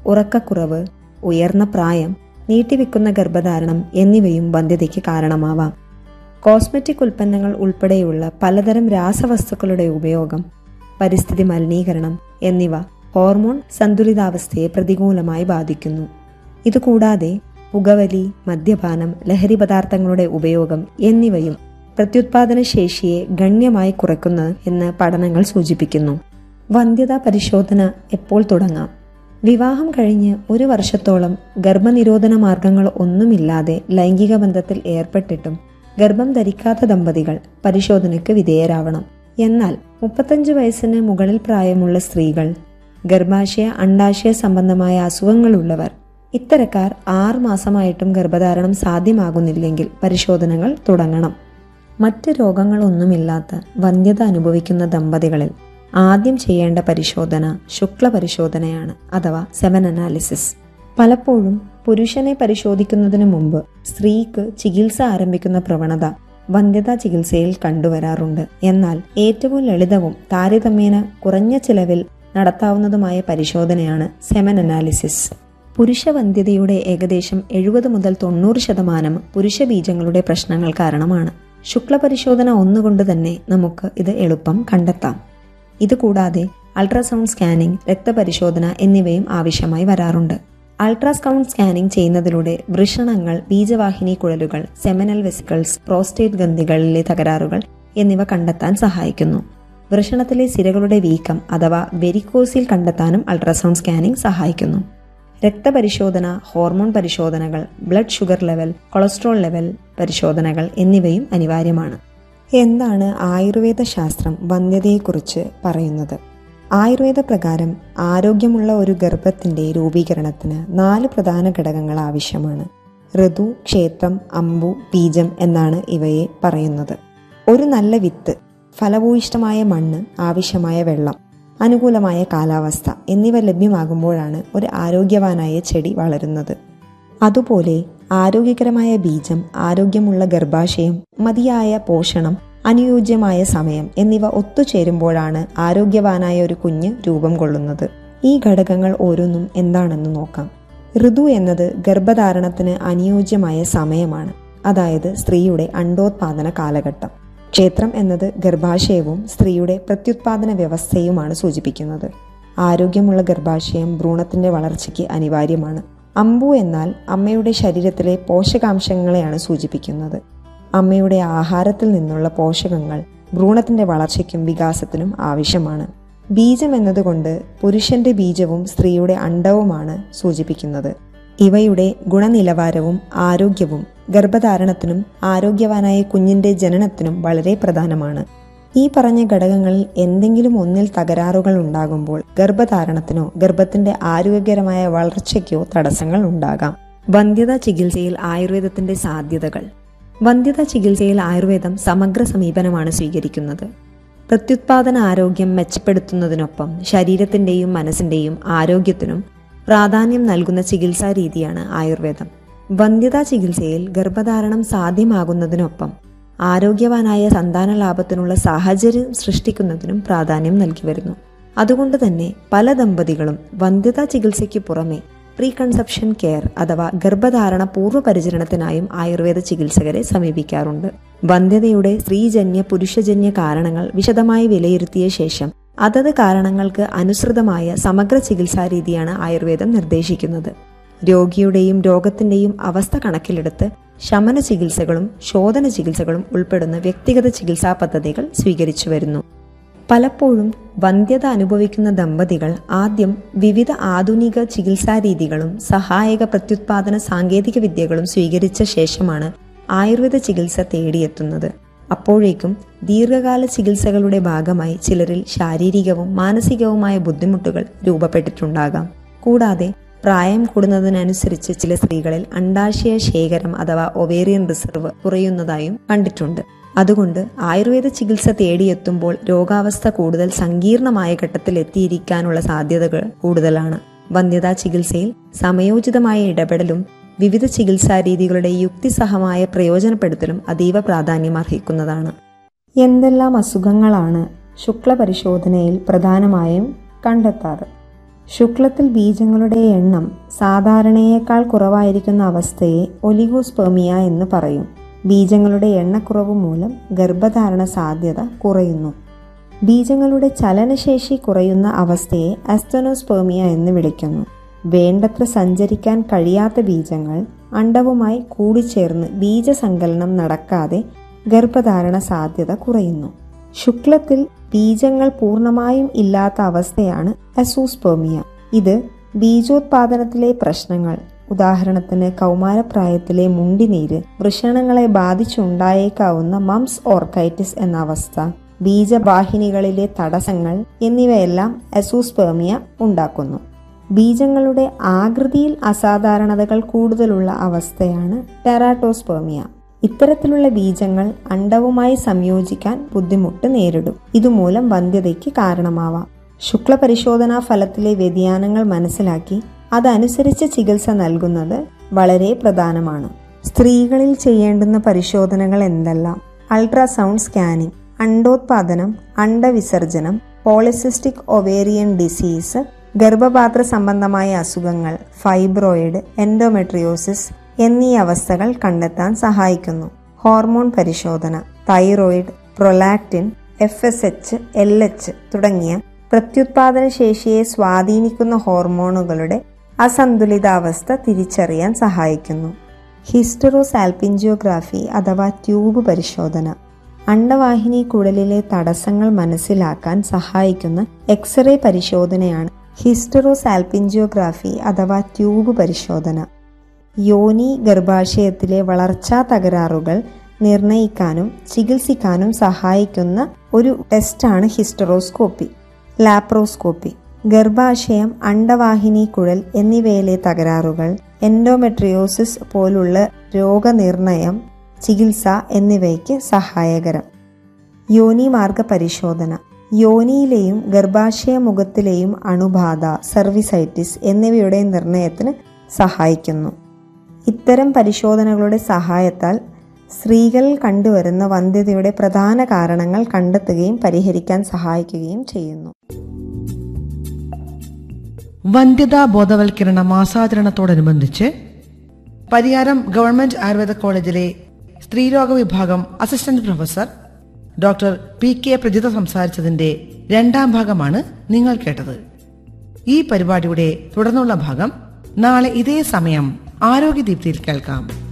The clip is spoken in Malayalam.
ഉറക്കക്കുറവ് ഉയർന്ന പ്രായം നീട്ടിവെക്കുന്ന ഗർഭധാരണം എന്നിവയും വന്ധ്യതയ്ക്ക് കാരണമാവാം കോസ്മെറ്റിക് ഉൽപ്പന്നങ്ങൾ ഉൾപ്പെടെയുള്ള പലതരം രാസവസ്തുക്കളുടെ ഉപയോഗം പരിസ്ഥിതി മലിനീകരണം എന്നിവ ഹോർമോൺ സന്തുലിതാവസ്ഥയെ പ്രതികൂലമായി ബാധിക്കുന്നു ഇതുകൂടാതെ പുകവലി മദ്യപാനം ലഹരി പദാർത്ഥങ്ങളുടെ ഉപയോഗം എന്നിവയും പ്രത്യുത്പാദന ശേഷിയെ ഗണ്യമായി കുറയ്ക്കുന്നു എന്ന് പഠനങ്ങൾ സൂചിപ്പിക്കുന്നു വന്ധ്യതാ പരിശോധന എപ്പോൾ തുടങ്ങാം വിവാഹം കഴിഞ്ഞ് ഒരു വർഷത്തോളം ഗർഭനിരോധന മാർഗങ്ങൾ ഒന്നുമില്ലാതെ ലൈംഗിക ബന്ധത്തിൽ ഏർപ്പെട്ടിട്ടും ഗർഭം ധരിക്കാത്ത ദമ്പതികൾ പരിശോധനയ്ക്ക് വിധേയരാവണം എന്നാൽ മുപ്പത്തഞ്ച് വയസ്സിന് മുകളിൽ പ്രായമുള്ള സ്ത്രീകൾ ഗർഭാശയ അണ്ടാശയ സംബന്ധമായ അസുഖങ്ങളുള്ളവർ ഇത്തരക്കാർ ആറ് മാസമായിട്ടും ഗർഭധാരണം സാധ്യമാകുന്നില്ലെങ്കിൽ പരിശോധനകൾ തുടങ്ങണം മറ്റ് രോഗങ്ങളൊന്നുമില്ലാത്ത വന്ധ്യത അനുഭവിക്കുന്ന ദമ്പതികളിൽ ആദ്യം ചെയ്യേണ്ട പരിശോധന ശുക്ല പരിശോധനയാണ് അഥവാ സെമൻ അനാലിസിസ് പലപ്പോഴും പുരുഷനെ പരിശോധിക്കുന്നതിന് മുമ്പ് സ്ത്രീക്ക് ചികിത്സ ആരംഭിക്കുന്ന പ്രവണത വന്ധ്യതാ ചികിത്സയിൽ കണ്ടുവരാറുണ്ട് എന്നാൽ ഏറ്റവും ലളിതവും താരതമ്യേന കുറഞ്ഞ ചിലവിൽ നടത്താവുന്നതുമായ പരിശോധനയാണ് സെമൻ അനാലിസിസ് പുരുഷ വന്ധ്യതയുടെ ഏകദേശം എഴുപത് മുതൽ തൊണ്ണൂറ് ശതമാനം പുരുഷ ബീജങ്ങളുടെ പ്രശ്നങ്ങൾ കാരണമാണ് ശുക്ലപരിശോധന ഒന്നുകൊണ്ട് തന്നെ നമുക്ക് ഇത് എളുപ്പം കണ്ടെത്താം ഇതുകൂടാതെ അൾട്രാസൗണ്ട് സ്കാനിംഗ് രക്തപരിശോധന എന്നിവയും ആവശ്യമായി വരാറുണ്ട് അൾട്രാസൗണ്ട് സ്കാനിംഗ് ചെയ്യുന്നതിലൂടെ വൃഷണങ്ങൾ ബീജവാഹിനി കുഴലുകൾ സെമിനൽ വെസിക്കിൾസ് പ്രോസ്റ്റേറ്റ് ഗന്ധികളിലെ തകരാറുകൾ എന്നിവ കണ്ടെത്താൻ സഹായിക്കുന്നു വൃഷണത്തിലെ സിരകളുടെ വീക്കം അഥവാ വെരിക്കോസിൽ കണ്ടെത്താനും അൾട്രാസൗണ്ട് സ്കാനിംഗ് സഹായിക്കുന്നു രക്തപരിശോധന ഹോർമോൺ പരിശോധനകൾ blood sugar level cholesterol level പരിശോധനകൾ എന്നിവയും അനിവാര്യമാണ് എന്താണ് ആയുർവേദ ശാസ്ത്രം വന്ധ്യതയെക്കുറിച്ച് പറയുന്നത് ആയുർവേദ പ്രകാരം ആരോഗ്യമുള്ള ഒരു ഗർഭത്തിന്റെ രൂപീകരണത്തിന് നാല് പ്രധാന ഘടകങ്ങൾ ആവശ്യമാണ് ഋതു ക്ഷേത്രം അമ്പു ബീജം എന്നാണ് ഇവയെ പറയുന്നത് ഒരു നല്ല വിത്ത് ഫലഭൂയിഷ്ടമായ മണ്ണ് ആവശ്യമായ വെള്ളം അനുകൂലമായ കാലാവസ്ഥ എന്നിവ ലഭ്യമാകുമ്പോഴാണ് ഒരു ആരോഗ്യവാനായ ചെടി വളരുന്നത് അതുപോലെ ആരോഗ്യകരമായ ബീജം ആരോഗ്യമുള്ള ഗർഭാശയം മതിയായ പോഷണം അനുയോജ്യമായ സമയം എന്നിവ ഒത്തുചേരുമ്പോഴാണ് ആരോഗ്യവാനായ ഒരു കുഞ്ഞ് രൂപം കൊള്ളുന്നത് ഈ ഘടകങ്ങൾ ഓരോന്നും എന്താണെന്ന് നോക്കാം ഋതു എന്നത് ഗർഭധാരണത്തിന് അനുയോജ്യമായ സമയമാണ് അതായത് സ്ത്രീയുടെ അണ്ടോത്പാദന കാലഘട്ടം ക്ഷേത്രം എന്നത് ഗർഭാശയവും സ്ത്രീയുടെ പ്രത്യുത്പാദന വ്യവസ്ഥയുമാണ് സൂചിപ്പിക്കുന്നത് ആരോഗ്യമുള്ള ഗർഭാശയം ഭ്രൂണത്തിന്റെ വളർച്ചയ്ക്ക് അനിവാര്യമാണ് അമ്പു എന്നാൽ അമ്മയുടെ ശരീരത്തിലെ പോഷകാംശങ്ങളെയാണ് സൂചിപ്പിക്കുന്നത് അമ്മയുടെ ആഹാരത്തിൽ നിന്നുള്ള പോഷകങ്ങൾ ഭ്രൂണത്തിന്റെ വളർച്ചയ്ക്കും വികാസത്തിനും ആവശ്യമാണ് ബീജം എന്നതുകൊണ്ട് പുരുഷന്റെ ബീജവും സ്ത്രീയുടെ അണ്ടവുമാണ് സൂചിപ്പിക്കുന്നത് ഇവയുടെ ഗുണനിലവാരവും ആരോഗ്യവും ഗർഭധാരണത്തിനും ആരോഗ്യവാനായ കുഞ്ഞിന്റെ ജനനത്തിനും വളരെ പ്രധാനമാണ് ഈ പറഞ്ഞ ഘടകങ്ങളിൽ എന്തെങ്കിലും ഒന്നിൽ തകരാറുകൾ ഉണ്ടാകുമ്പോൾ ഗർഭധാരണത്തിനോ ഗർഭത്തിന്റെ ആരോഗ്യകരമായ വളർച്ചയ്ക്കോ തടസ്സങ്ങൾ ഉണ്ടാകാം വന്ധ്യത ചികിത്സയിൽ ആയുർവേദത്തിന്റെ സാധ്യതകൾ വന്ധ്യത ചികിത്സയിൽ ആയുർവേദം സമഗ്ര സമീപനമാണ് സ്വീകരിക്കുന്നത് പ്രത്യുത്പാദന ആരോഗ്യം മെച്ചപ്പെടുത്തുന്നതിനൊപ്പം ശരീരത്തിന്റെയും മനസ്സിന്റെയും ആരോഗ്യത്തിനും പ്രാധാന്യം നൽകുന്ന ചികിത്സാ രീതിയാണ് ആയുർവേദം വന്ധ്യതാ ചികിത്സയിൽ ഗർഭധാരണം സാധ്യമാകുന്നതിനൊപ്പം ആരോഗ്യവാനായ സന്താന ലാഭത്തിനുള്ള സാഹചര്യം സൃഷ്ടിക്കുന്നതിനും പ്രാധാന്യം നൽകി വരുന്നു അതുകൊണ്ട് തന്നെ പല ദമ്പതികളും വന്ധ്യതാ ചികിത്സയ്ക്ക് പുറമെ പ്രീ കൺസെപ്ഷൻ കെയർ അഥവാ ഗർഭധാരണ പൂർവ്വ പരിചരണത്തിനായും ആയുർവേദ ചികിത്സകരെ സമീപിക്കാറുണ്ട് വന്ധ്യതയുടെ സ്ത്രീജന്യ പുരുഷജന്യ കാരണങ്ങൾ വിശദമായി വിലയിരുത്തിയ ശേഷം അതത് കാരണങ്ങൾക്ക് അനുസൃതമായ സമഗ്ര ചികിത്സാ രീതിയാണ് ആയുർവേദം നിർദ്ദേശിക്കുന്നത് രോഗിയുടെയും രോഗത്തിന്റെയും അവസ്ഥ കണക്കിലെടുത്ത് ശമന ചികിത്സകളും ശോധന ചികിത്സകളും ഉൾപ്പെടുന്ന വ്യക്തിഗത ചികിത്സാ പദ്ധതികൾ സ്വീകരിച്ചു വരുന്നു പലപ്പോഴും വന്ധ്യത അനുഭവിക്കുന്ന ദമ്പതികൾ ആദ്യം വിവിധ ആധുനിക ചികിത്സാ രീതികളും സഹായക പ്രത്യുത്പാദന സാങ്കേതിക വിദ്യകളും സ്വീകരിച്ച ശേഷമാണ് ആയുർവേദ ചികിത്സ തേടിയെത്തുന്നത് അപ്പോഴേക്കും ദീർഘകാല ചികിത്സകളുടെ ഭാഗമായി ചിലരിൽ ശാരീരികവും മാനസികവുമായ ബുദ്ധിമുട്ടുകൾ രൂപപ്പെട്ടിട്ടുണ്ടാകാം കൂടാതെ പ്രായം കൂടുന്നതിനനുസരിച്ച് ചില സ്ത്രീകളിൽ അണ്ടാശയ ശേഖരം അഥവാ ഒവേറിയൻ റിസർവ് കുറയുന്നതായും കണ്ടിട്ടുണ്ട് അതുകൊണ്ട് ആയുർവേദ ചികിത്സ തേടിയെത്തുമ്പോൾ രോഗാവസ്ഥ കൂടുതൽ സങ്കീർണമായ ഘട്ടത്തിൽ എത്തിയിരിക്കാനുള്ള സാധ്യതകൾ കൂടുതലാണ് വന്ധ്യതാ ചികിത്സയിൽ സമയോചിതമായ ഇടപെടലും വിവിധ ചികിത്സാ രീതികളുടെ യുക്തിസഹമായ പ്രയോജനപ്പെടുത്തലും അതീവ പ്രാധാന്യം അർഹിക്കുന്നതാണ് എന്തെല്ലാം അസുഖങ്ങളാണ് ശുക്ല പരിശോധനയിൽ പ്രധാനമായും കണ്ടെത്താറ് ശുക്ലത്തിൽ ബീജങ്ങളുടെ എണ്ണം സാധാരണയേക്കാൾ കുറവായിരിക്കുന്ന അവസ്ഥയെ ഒലിഗോസ്പെർമിയ എന്ന് പറയും ബീജങ്ങളുടെ എണ്ണക്കുറവ് മൂലം ഗർഭധാരണ സാധ്യത കുറയുന്നു ബീജങ്ങളുടെ ചലനശേഷി കുറയുന്ന അവസ്ഥയെ അസ്തനോസ്പെർമിയ എന്ന് വിളിക്കുന്നു വേണ്ടത്ര സഞ്ചരിക്കാൻ കഴിയാത്ത ബീജങ്ങൾ അണ്ടവുമായി കൂടിച്ചേർന്ന് ബീജസങ്കലനം നടക്കാതെ ഗർഭധാരണ സാധ്യത കുറയുന്നു ശുക്ലത്തിൽ ബീജങ്ങൾ പൂർണ്ണമായും ഇല്ലാത്ത അവസ്ഥയാണ് അസൂസ്പെർമിയ ഇത് ബീജോത്പാദനത്തിലെ പ്രശ്നങ്ങൾ ഉദാഹരണത്തിന് കൗമാരപ്രായത്തിലെ മുണ്ടിനീര് വൃഷണങ്ങളെ ബാധിച്ചുണ്ടായേക്കാവുന്ന മംസ് ഓർക്കൈറ്റിസ് എന്ന അവസ്ഥ ബീജവാഹിനികളിലെ തടസ്സങ്ങൾ എന്നിവയെല്ലാം അസൂസ്പെർമിയ ഉണ്ടാക്കുന്നു ബീജങ്ങളുടെ ആകൃതിയിൽ അസാധാരണതകൾ കൂടുതലുള്ള അവസ്ഥയാണ് ടെറാട്ടോസ്പെർമിയ ഇത്തരത്തിലുള്ള ബീജങ്ങൾ അണ്ടവുമായി സംയോജിക്കാൻ ബുദ്ധിമുട്ട് നേരിടും ഇതുമൂലം വന്ധ്യതയ്ക്ക് കാരണമാവാം ശുക്ലപരിശോധനാ ഫലത്തിലെ വ്യതിയാനങ്ങൾ മനസ്സിലാക്കി അതനുസരിച്ച് ചികിത്സ നൽകുന്നത് വളരെ പ്രധാനമാണ് സ്ത്രീകളിൽ ചെയ്യേണ്ടുന്ന പരിശോധനകൾ എന്തെല്ലാം അൾട്രാസൗണ്ട് സ്കാനിംഗ് അണ്ടോത്പാദനം അണ്ടവിസർജനം പോളിസിസ്റ്റിക് ഒവേറിയൻ ഡിസീസ് ഗർഭപാത്ര സംബന്ധമായ അസുഖങ്ങൾ ഫൈബ്രോയിഡ് എൻഡോമെട്രിയോസിസ് എന്നീ അവസ്ഥകൾ കണ്ടെത്താൻ സഹായിക്കുന്നു ഹോർമോൺ പരിശോധന thyroid prolactin F S H L H തുടങ്ങിയ പ്രത്യുത്പാദന ശേഷിയെ സ്വാധീനിക്കുന്ന ഹോർമോണുകളുടെ അസന്തുലിതാവസ്ഥ തിരിച്ചറിയാൻ സഹായിക്കുന്നു ഹിസ്റ്ററോസാൽപിൻജിയോഗ്രാഫി അഥവാ ട്യൂബ് പരിശോധന അണ്ടവാഹിനി കുടലിലെ തടസ്സങ്ങൾ മനസ്സിലാക്കാൻ സഹായിക്കുന്ന എക്സ്റേ പരിശോധനയാണ് ഹിസ്റ്ററോസാൽപിൻജിയോഗ്രാഫി അഥവാ ട്യൂബ് പരിശോധന യോനി ഗർഭാശയത്തിലെ വളർച്ചാ തകരാറുകൾ നിർണയിക്കാനും ചികിത്സിക്കാനും സഹായിക്കുന്ന ഒരു ടെസ്റ്റാണ് ഹിസ്റ്ററോസ്കോപ്പി ലാപ്രോസ്കോപ്പി ഗർഭാശയം അണ്ടവാഹിനി കുഴൽ എന്നിവയിലെ തകരാറുകൾ എൻഡോമെട്രിയോസിസ് പോലുള്ള രോഗനിർണയം ചികിത്സ എന്നിവയ്ക്ക് സഹായകരം യോനിമാർഗ പരിശോധന യോനിയിലെയും ഗർഭാശയ മുഖത്തിലെയും അണുബാധ സർവിസൈറ്റിസ് എന്നിവയുടെ നിർണയത്തിന് സഹായിക്കുന്നു ഇത്തരം പരിശോധനകളുടെ സഹായത്താൽ സ്ത്രീകളിൽ കണ്ടുവരുന്ന വന്ധ്യതയുടെ പ്രധാന കാരണങ്ങൾ കണ്ടെത്തുകയും പരിഹരിക്കാൻ സഹായിക്കുകയും ചെയ്യുന്നു വന്ധ്യതാ ബോധവൽക്കരണ മാസാചരണത്തോടനുബന്ധിച്ച് പരിയാരം ഗവൺമെന്റ് ആയുർവേദ കോളേജിലെ സ്ത്രീരോഗ വിഭാഗം assistant professor doctor P K Prajitha സംസാരിച്ചതിന്റെ രണ്ടാം ഭാഗമാണ് നിങ്ങൾ കേട്ടത് ഈ പരിപാടിയുടെ തുടർന്നുള്ള ഭാഗം നാളെ ഇതേ സമയം ആരോഗ്യദീപ്തിയിൽ കേൾക്കാം